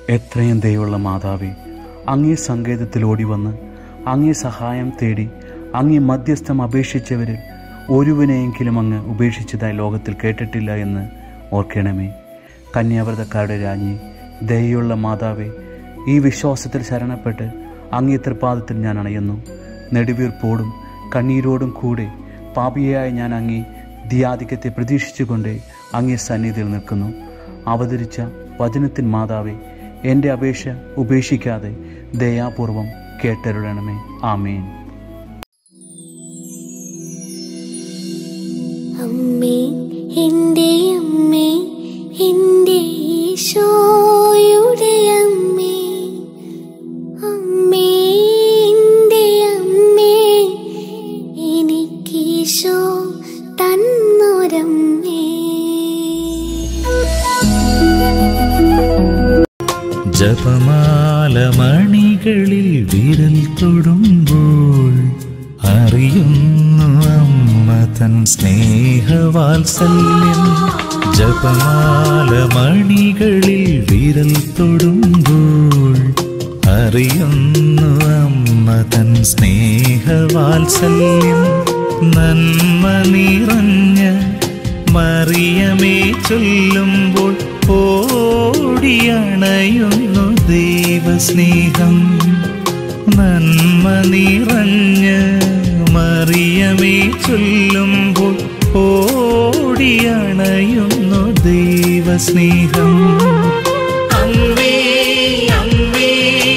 എത്രയും ദയുള്ള മാതാവേ അങ്ങേ സങ്കേതത്തിൽ ഓടി വന്ന് അങ്ങേ സഹായം തേടി അങ്ങേ മധ്യസ്ഥം അപേക്ഷിച്ചവരിൽ ഒരുവനെയെങ്കിലും അങ്ങ് ഉപേക്ഷിച്ചതായി ലോകത്തിൽ കേട്ടിട്ടില്ല എന്ന് ഓർക്കണമേ കന്യാവ്രതക്കാരുടെ രാജ്ഞി ദയുള്ള മാതാവേ ഈ വിശ്വാസത്തിൽ ശരണപ്പെട്ട് അങ്ങേ തൃപ്പാദത്തിൽ ഞാൻ അണയുന്നു നെടുവീർപ്പോടും കണ്ണീരോടും കൂടെ പാപിയായ ഞാൻ അങ്ങേ ധിയാധിക്യത്തെ പ്രതീക്ഷിച്ചുകൊണ്ട് അങ്ങേ സന്നിധിയിൽ നിൽക്കുന്നു അവതരിച്ച വചനത്തിൻ മാതാവേ എൻ്റെ അപേക്ഷ ഉപേക്ഷിക്കാതെ ദയാപൂർവം കേട്ടരുളണമേ ആമേൻ അമ്മേ എൻ്റെ അമ്മേ എൻ്റെ ഈശോയുടെ അമ്മേ അമ്മേ എൻ്റെ അമ്മേ എനിക്കീശോ തന്നൊരമ്മേ ജപമാല മണികളിൽ വിരൽ തൊടുമ്പോൾ അറിയുന്നു അമ്മ തൻ സ്നേഹവാത്സല്യം ജപമാല മണികളിൽ വിരൽ തൊടുമ്പോൾ അറിയുന്നു അമ്മ തൻ സ്നേഹവാത്സല്യം നന്മ നിറഞ്ഞ മറിയമേ ചൊല്ലുമ്പോൾ ഓടിയണയുന്നു ദൈവസ്നേഹം നന്മ നിറഞ്ഞ് മറിയമേ ചൊല്ലുമ്പോൾ ഓടിയണയുന്നു ദൈവസ്നേഹം അമ്മേ അമ്മേ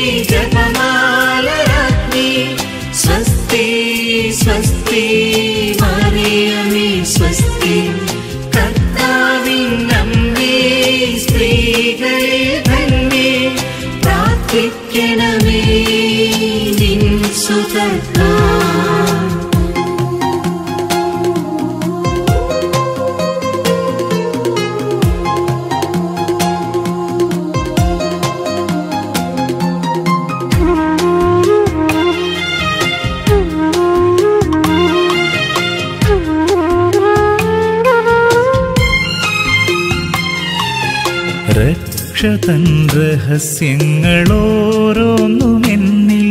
ജപമാലരാജ്ഞി സ്വസ്തി സ്വസ്തി മറിയമേ സ്വസ്തി കർത്താവിൻ അമ്മേ സ്ത്രീകളെ തന്നെ പ്രാർത്ഥിക്കണമേ നിൻ സുഖത്താ രക്ഷതൻ രഹസ്യങ്ങളോരോന്നും എന്നിൽ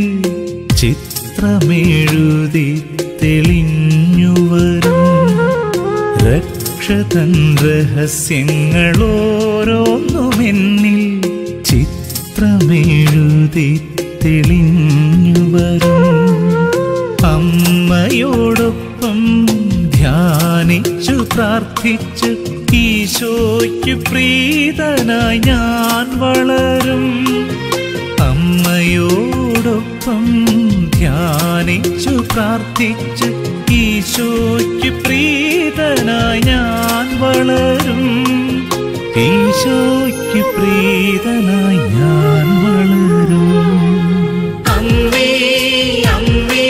ചിത്രമെഴുതി തെളിഞ്ഞു വരും രക്ഷതൻ രഹസ്യങ്ങളോരോന്നും എന്നിൽ ചിത്രമെഴുതി തെളിഞ്ഞു വരും അമ്മയോടൊപ്പം ധ്യാനിച്ചു പ്രാർത്ഥിച്ചു ഈശോയ്ക്ക് പ്രീതനായി ഞാൻ വളരും അമ്മയോടൊപ്പം ധ്യാനിച്ചു പ്രാർത്ഥിച്ചു ഈശോയ്ക്ക് പ്രീതനായി ഞാൻ വളരും ഈശോയ്ക്ക് പ്രീതനായി ഞാൻ വളരും അമ്മേ അമ്മേ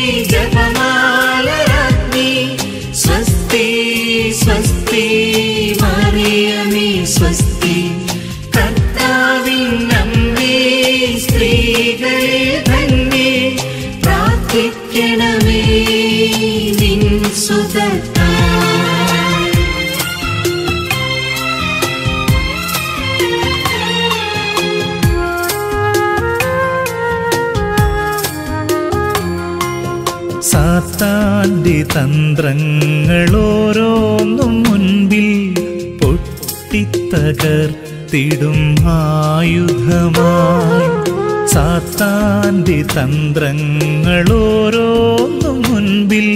ജപമാലരാജ്ഞി സ്വസ്തി സ്വസ്തി മറിയമേ സ്വസ്തി കർത്താവിൻ അമ്മേ സ്ത്രീകളെ തന്നെ പ്രാർത്ഥിക്കണമേ നിൻ സുഖത്താ സാത്താന്റെ തന്ത്രങ്ങളോരോന്നും മുൻപിൽ പൊട്ടിത്തകർത്തിടും ആയുധമായി സാത്താന്റെ തന്ത്രങ്ങളോരോന്നും മുൻപിൽ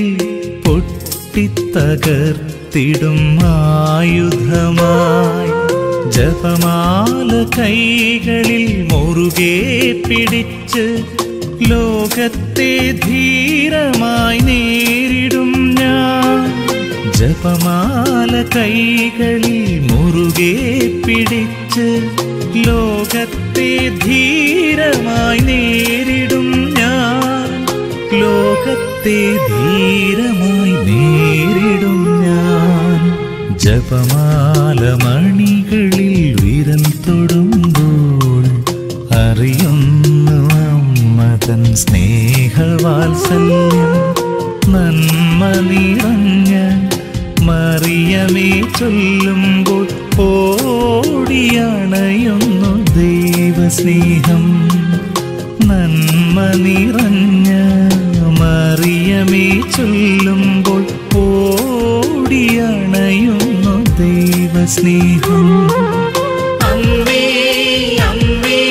പൊട്ടിത്തകർത്തിടും ആയുധമായി ജപമാല കൈകളിൽ മുറുകെ പിടിച്ച് ലോകത്തെ ധീരമായി നേരിടും ഞാൻ ജപമാല കൈകളിൽ മുറുകെ പിടിച്ച് ലോകത്തെ ധീരമായി നേരിടും ഞാൻ ലോകത്തെ ധീരമായി നേരിടും ഞാൻ ജപമാല മണികളിൽ വിരൽ തൊടുമ്പോൾ അറിയുന്നു അമ്മ തൻ സ്നേഹവാത്സല്യം നന്മ നിറഞ്ഞ മറിയമേ ചൊല്ലുമ്പോൾ ഓടിയണയുന്നു ദൈവ ദൈവസ്നേഹം നന്മ നിറഞ്ഞ മറിയമേ ചൊല്ലുമ്പോൾ ഓടിയണയുന്നു ദൈവസ്നേഹം അമ്മേ അമ്മേ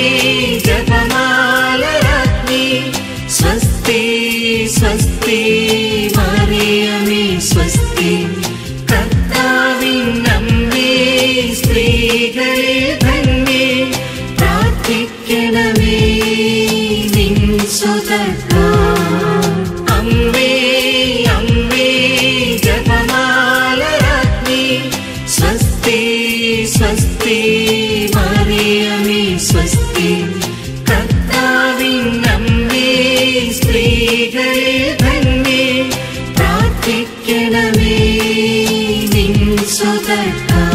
ജപമാലരാജ്ഞി സ്വസ്തി സ്വസ്തി മറിയമേ സ്വസ്തി കർത്താവിൻ അമ്മേ സ്ത്രീകളിൽ തന്നെ പ്രാർത്ഥിക്കണമേ നിൻ സുതർക്കാർ അമ്മേ അമ്മേ ജപമാലരാജ്ഞി സ്വസ്തി സ്വസ്തി മറിയമേ സ്വസ്തി കർത്താവിൻ അമ്മേ സ്ത്രീകളിൽ തന്നെ പ്രാർത്ഥിക്കണമേ നിൻ സുതർക്കാർ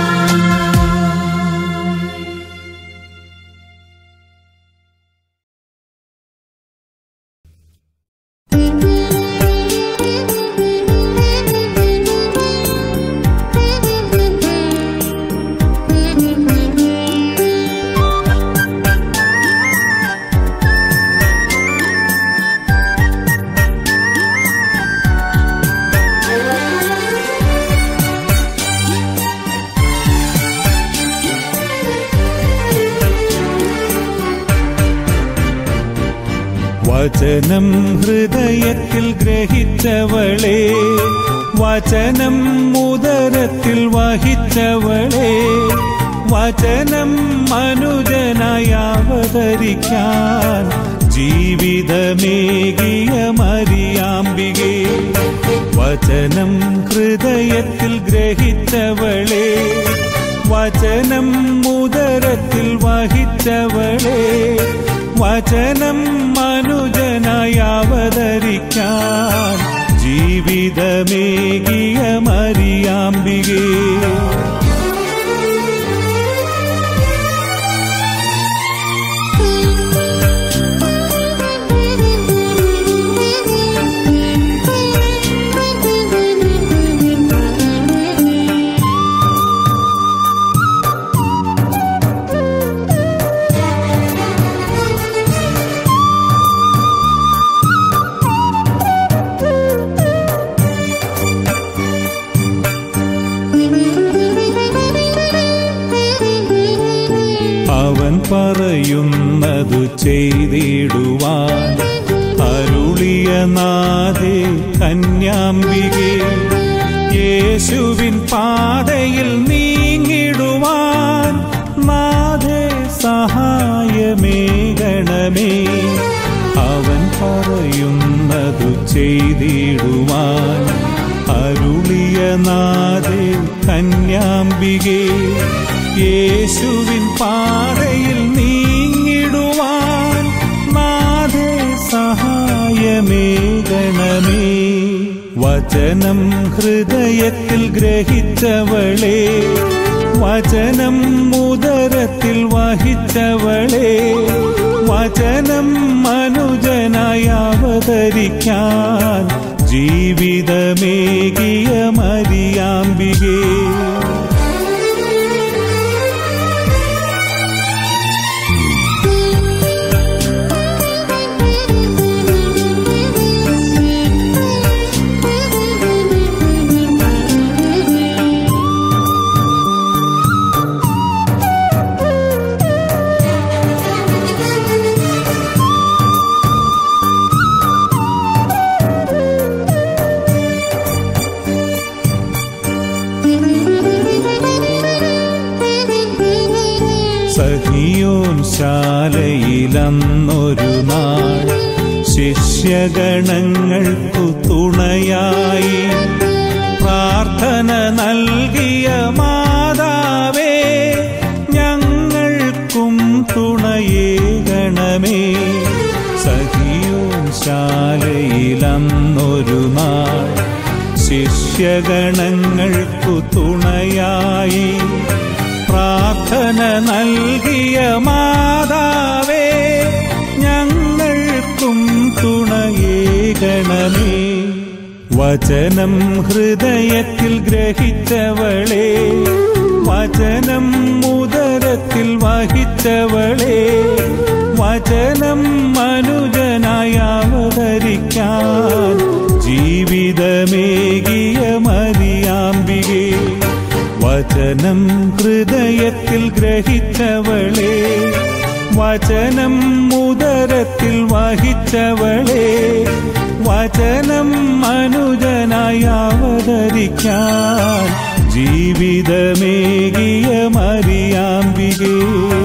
വചനം ഹൃദയത്തിൽ ഗ്രഹിച്ചവളെ വചനം ഉദരത്തിൽ വഹിച്ചവളെ വചനം മനുജനായി അവതരിക്കാൻ ജീവിതമേകിയ മരിയാമ്പികെ വചനം ഹൃദയത്തിൽ ഗ്രഹിച്ചവളെ വചനം ഉദരത്തിൽ വഹിച്ചവളെ വചനം മനുജനായി അവതരിക്കാൻ ജീവിതമേകിയ മരിയാമ്പികേ അവൻ പറയുന്നതു ചെയ്തിടുവാൻ അരുളിയ നാഥേ കന്യാംബികെ യേശുവിൻ പാതയിൽ നീങ്ങിടുവാൻ നാഥേ സഹായമേകണമേ അവൻ പറയുന്നതു ചെയ്തിടുവാൻ അരുളിയ നാഥേ കന്യാംബികെ യേശുവിൻ പാതയിൽ നീങ്ങിടുവാൻ നാഥേ സഹായമേകണമേ വചനം ഹൃദയത്തിൽ ഗ്രഹിച്ചവളെ വചനം ഉദരത്തിൽ വഹിച്ചവളെ വചനം മനുജനായി അവതരിക്കാൻ ജീവിതമേകിയ മരിയാമ്പികേ സഹിയോൻ ശാലയിലന്നൊരു നാൾ ശിഷ്യഗണങ്ങൾക്കു തുണയായി പ്രാർത്ഥന നൽകിയ മാതാവേ ഞങ്ങൾക്കും തുണയേകണമേ സഹിയോൻ ശാലയിലന്നൊരു നാൾ ശിഷ്യഗണങ്ങൾക്കു തുണയായി പ്രാർത്ഥന നൽകിയ മാതാവേ ഞങ്ങൾക്കും തുണയേകണമേ വചനം ഹൃദയത്തിൽ ഗ്രഹിച്ചവളെ വചനം ഉദരത്തിൽ വഹിച്ചവളെ വചനം മനുജനായി അവതരിക്കാൻ ജീവിതമേകിയ മരിയാമ്പികെ വചനം ഹൃദയത്തിൽ ഗ്രഹിച്ചവളെ വചനം ഉദരത്തിൽ വഹിച്ചവളെ വചനം മനുജനായി അവതരിക്കാൻ ജീവിതമേകിയ മരിയാമ്പികേ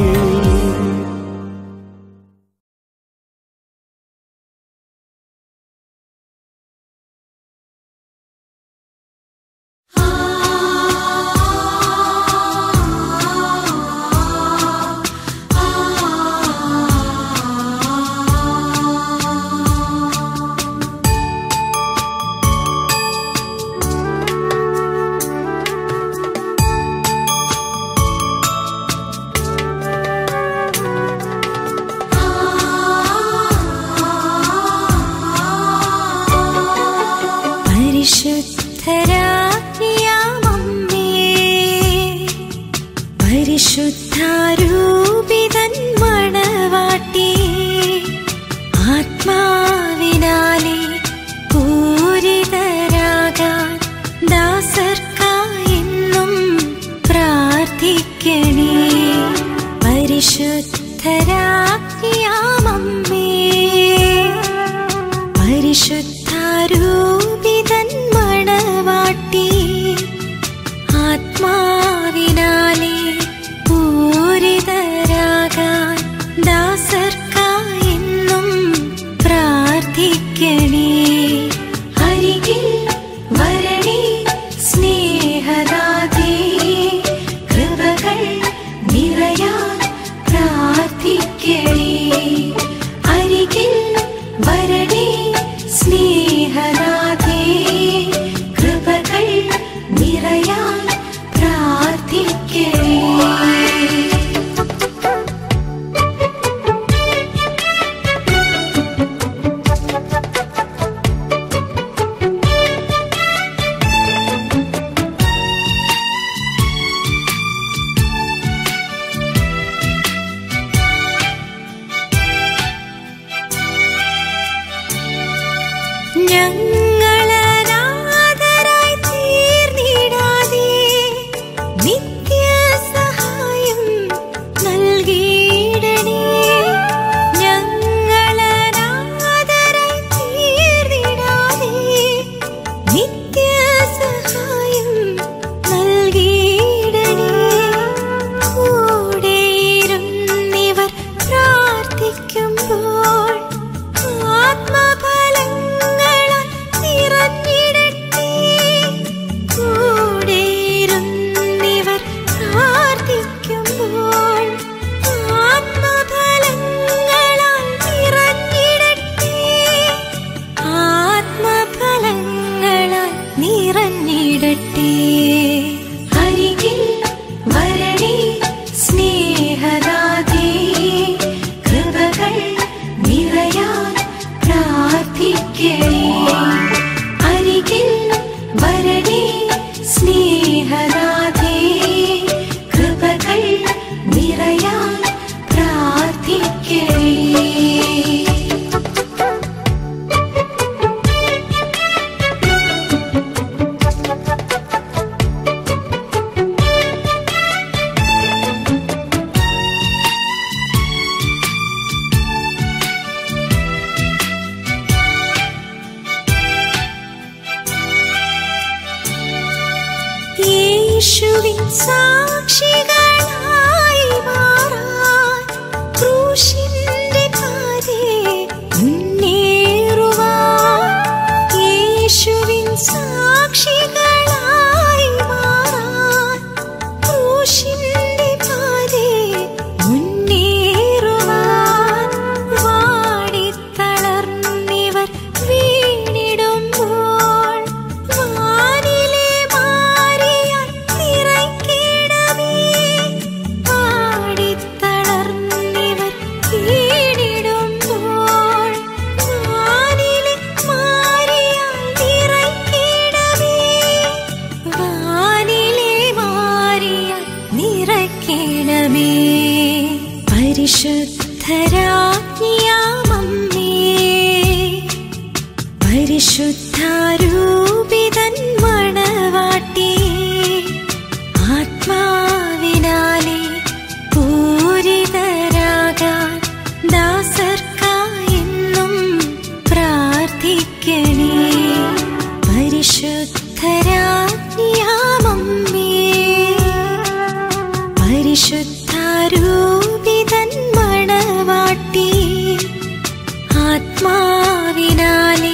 പരിശുദ്ധരാജ്ഞിയാമമ്മേ പരിശുദ്ധാരൂപിതൻ മണവാട്ടി ആത്മാവിനാലെ പൂരിതരാകാൻ ദാസർക്കായെന്നും പ്രാർത്ഥിക്കണേ പരിശുദ്ധരാജ്ഞിയാമമ്മേ പരിശുദ്ധാരൂപിതൻ മണവാട്ടി ആത്മാവിനാലെ പൂരിതരാകാൻ ദാസർക്കായെന്നും പ്രാർത്ഥിക്കണേ അരികിൽ വരണേ സ്നേഹദാതേ കൃപകൾ നിറയാൻ പ്രാർത്ഥിക്കണേ അരികിൽ വരണേ സ്നേഹനാഥേ കൃപകൾ നിറയാൻ പ്രാർത്ഥിക്കണേ ഞങ്ങളനാഥരായി തീർന്നിടാതെ നിത്യസഹായം നൽകിയിടണേ ഞങ്ങളനാഥരായി തീർന്നിടാതെ നിത്യസഹായം നൽകിയിടണേ കൂടെയിരുന്നിവർ പ്രാർത്ഥിക്കുമ്പോൾ ആത്മഫലങ്ങളാൽ നിറഞ്ഞിടട്ടെ കൂടെയിരുന്നിവർ പ്രാർത്ഥിക്കുമ്പോൾ ആത്മഫലങ്ങളാൽ നിറഞ്ഞിടട്ടെ ആത്മഫലങ്ങളാൽ നിറഞ്ഞിടട്ടെ അരികിൽ വരണേ സ്നേഹദാതേ കൃപകൾ നിറയാൻ പ്രാർത്ഥിക്കണേ അരികിൽ വരണേ സ്നേഹദാതേ കൃപകൾ നിറയാൻ പ്രാർത്ഥിക്കണേ യേശുവിൻ സാക്ഷികളായി മാറാൻ ക്രൂശിന്റെ പാതേ മുന്നേറുവാൻ യേശുവിൻ സാക്ഷികളായി മാറാൻ ക്രൂശിന്റെ പാതേ മുന്നേറുവാൻ വാടിത്തളർന്നിവർ വീണിടുമ്പോൾ വാനിലെ മാറിയാൽ നിറയ്ക്കിടമേ പരിശുദ്ധാരൂപിതൻ മണവാട്ടി ആത്മാവിനാലെ പൂരിതരാകാൻ ദാസർക്കായെന്നും പ്രാർത്ഥിക്കണേ പരിശുദ്ധരാജ്ഞാമമ്മേ പരിശുദ്ധാരൂപിതൻ മണവാട്ടി ആത്മാവിനാലെ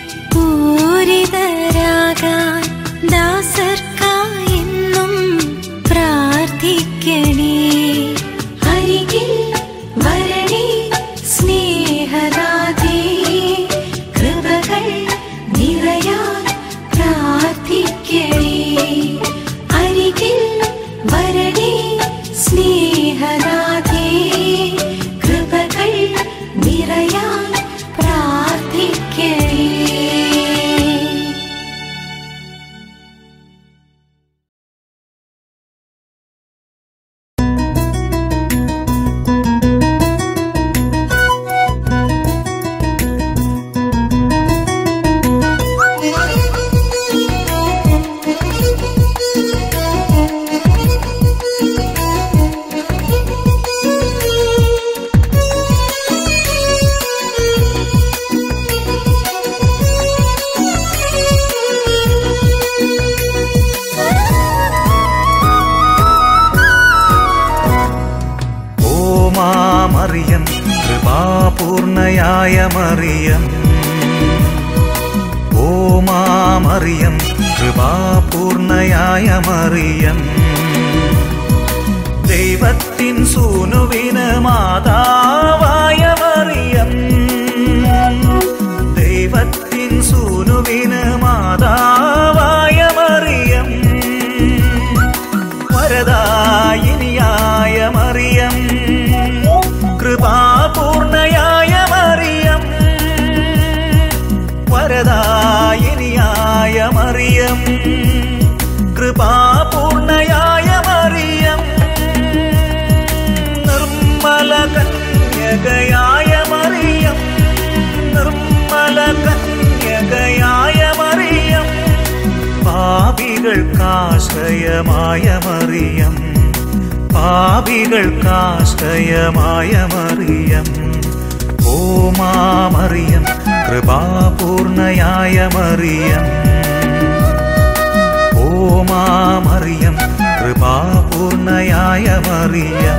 പൂരിതരാകാൻ ദാസർക്കായെന്നും പ്രാർത്ഥിക്കണേ അരികിൽ വരണേ സ്നേഹദാതേ കൃപകൾ നിറയാൻ പ്രാർത്ഥിക്കണേ അരികിൽ വരണേ സ്നേഹദാതേ കൃപകൾ നിറയാൻ പ്രാർത്ഥിക്കണേ ഓ മാമറിയം കൃപാപൂർണയായ മറിയം ഓ മാമറിയം കൃപാപൂർണയായ മറിയം ദൈവത്തിൻ സൂനുവിന് മാതാവായ മറിയം ദൈവത്തിൻ സൂനുവിന് മാതാവായ മറിയം വരദായിനിയായ മറിയം കൃപാപൂർണയായ മറിയം വരദായിനിയായ മറിയം കൃപാപൂർണയായ മറിയം നിർമ്മല കന്യകയായ മറിയം നിർമ്മല കന്യകയായ മറിയം പാപികൾക്കാശ്രയമായ മറിയം പാപികൾക്കാശ്രയമായ മറിയം ഓ മാമറിയം കൃപാപൂർണയായ മറിയം ഓ മാമറിയം കൃപാപൂർണയായ മറിയം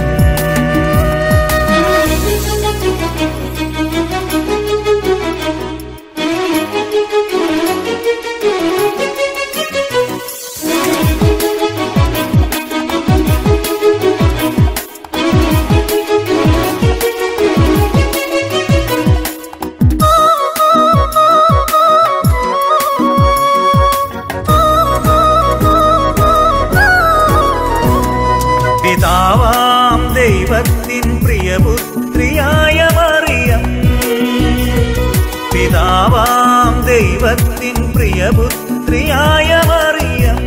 പിതാവാം ദൈവത്തിൻ പ്രിയപുത്രിയായ മറിയം പിതാവാം ദൈവത്തിൻ പ്രിയപുത്രിയായ മറിയം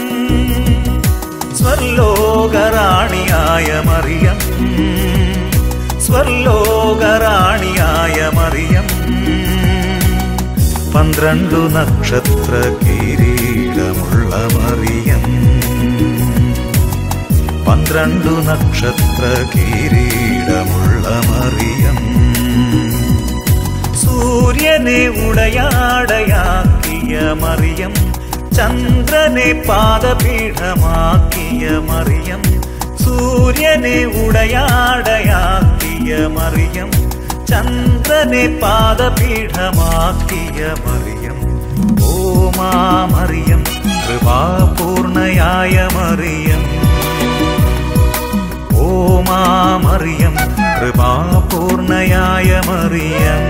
സ്വർലോകറാണിയായ മറിയം സ്വർലോകറാണിയായ മറിയം പന്ത്രണ്ടു നക്ഷത്ര കിരീടമുള്ള മറിയം പന്ത്രണ്ടു നക്ഷത്ര കിരീടമുള്ള മറിയം സൂര്യനെ ഉടയാടയാക്കിയ മറിയം ചന്ദ്രനെ പാദപീഠമാക്കിയ മറിയം സൂര്യനെ ഉടയാടയാക്കിയ മറിയം ചന്ദ്രനെ പാദപീഠമാക്കിയ മറിയം ഓ മാമറിയം കൃപാപൂർണയായ മറിയം ഓ മാമറിയം കൃപാപൂർണയായ മറിയം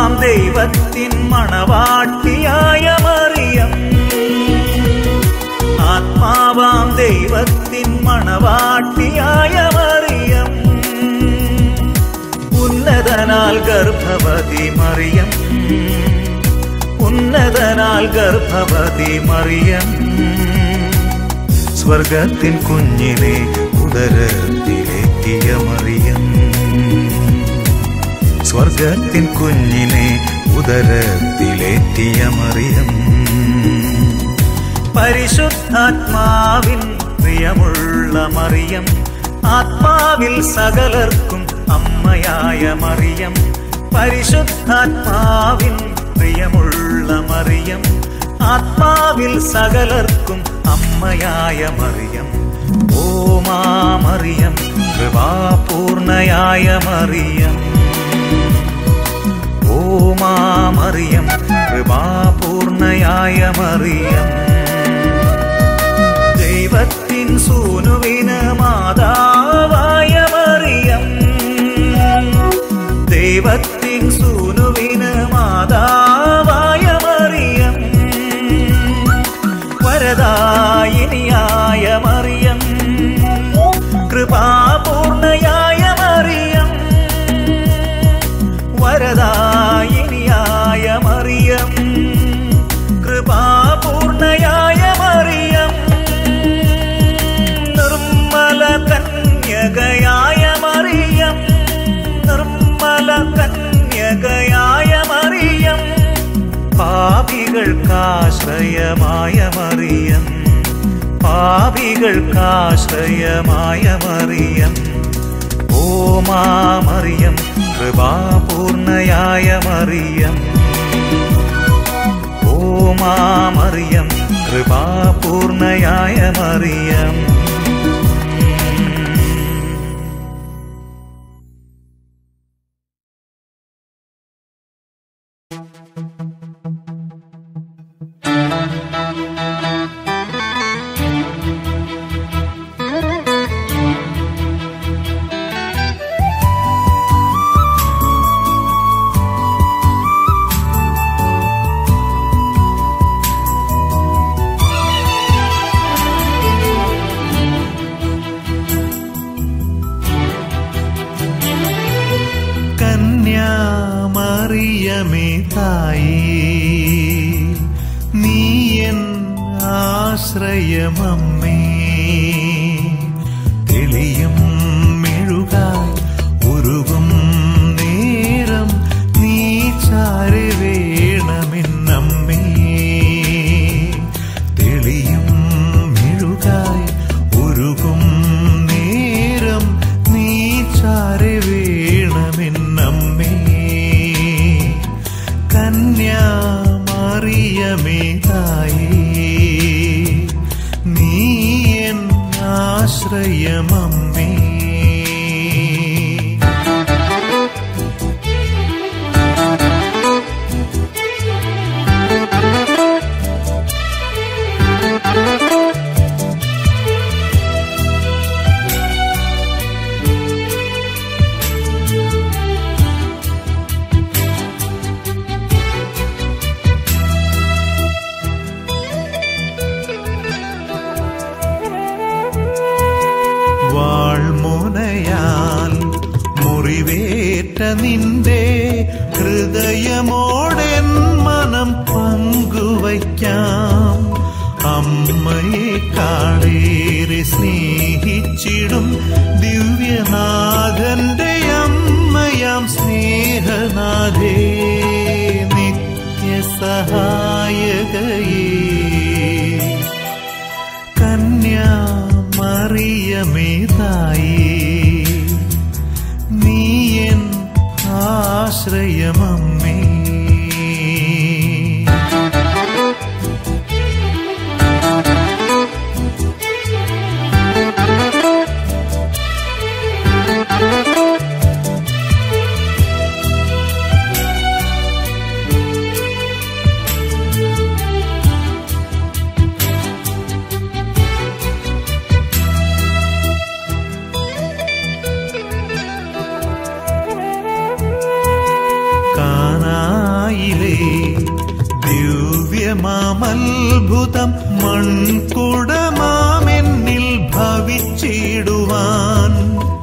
ആത്മാവാം ദൈവത്തിൻ മണവാട്ടിയായ മറിയം ആത്മാവാം ദൈവത്തിൻ മണവാട്ടിയായ മറിയം ഉന്നതനാൽ ഗർഭവതി മറിയം ഉന്നതനാൽ ഗർഭവതി മറിയം സ്വർഗത്തിൻ കുഞ്ഞിനെ ഉദരത്തിലെത്തിയ മറിയം സ്വർഗത്തിൻ കുഞ്ഞിനെ ഉദരത്തിലെത്തിയ മറിയം പരിശുദ്ധാത്മാവിൻ പ്രിയമുള്ള മറിയം ആത്മാവിൽ സകലർക്കും അമ്മയായ മറിയം പരിശുദ്ധാത്മാവിൻ പ്രിയമുള്ള മറിയം ആത്മാവിൽ സകലർക്കും അമ്മയായ മറിയം ഓ മാ മറിയം കൃപാപൂർണയായ മറിയം ഓ മാ മറിയം കൃപാപൂർണയായ മറിയം ദൈവത്തിൻ സൂനുവിന് മാതാവായ മറിയം ദൈവത്തിൻ സൂനുവിന് മാതാവായ മറിയം വരദായിനിയായ മറിയം കൃപാപൂർണയായ മറിയം വരദായിനിയായ മറിയം കൃപാപൂർണയായ മറിയം നിർമ്മല കന്യകയായ മറിയം നിർമ്മല കന്യകയായ മറിയം പാപികൾക്കാശ്രയമായ മറിയം പാപികൾക്കാശ്രയമായ മറിയം ഓ മാ മറിയം കൃപാപൂർണയായ മറിയം ഓ മാ മറിയം കൃപാപൂർണയായ മറിയം കന്യാമറിയമേ തായേ നീ എൻ ആശ്രയമമ്മേ തെളിയും മെഴുകായി ഉരുകും നേരം നീ ചാരി വേണമെന്നമ്മേ തെളിയും മെഴുകായി ഉരുകും നേരം നീ ചാരി വേണമെന്നമ്മേ കന്യാമറിയമേ തായേ നീ എൻ ആശ്രയമമ്മേ വാൾമുനയാൽ മുറിവേറ്റ നിന്റെ ഹൃദയമോടെൻ മനം പങ്കുവയ്ക്കാം അമ്മയെ കാളേറെ സ്നേഹിച്ചിടും ദിവ്യനാഥന്റെ അമ്മയാം സ്നേഹനാഥേ നിത്യസഹായകയേ കന്യാമറിയമേ തായേ നീ എൻ ആശ്രയമമ്മേ മിശിഹായിലേ ദിവ്യമാമത്ഭുതം മൺകുടമാമെന്നിൽ ഭവിച്ചിടുവാൻ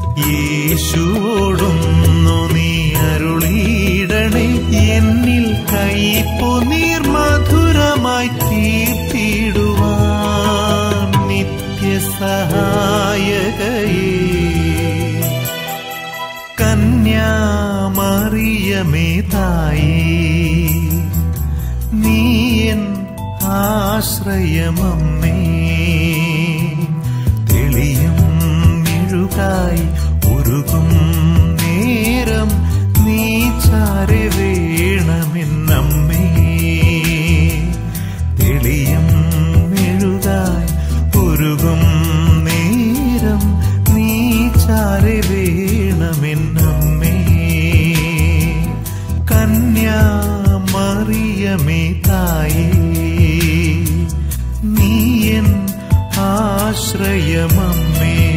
യേശുവോടൊന്നു നീ അരുളിയിടണേ എന്നിൽ കൈപ്പു നീർമധുരമായി തീർത്തിടുവാൻ നിത്യസഹായകയേ കന്യാമറിയമേ തായേ നീയൻ ആശ്രയമമ്മേ തെളിയും മെഴുകായി ഉരുകും നേരം നീ ചാരെ വേണമെന്നമ്മേ തെളിയും മെഴുകായി ഉരുകും നേരം നീ ചാരെ വേണമെന്നമ്മേ കന്യാമറിയമേ തായേ നീയൻ ആശ്രയമമ്മേ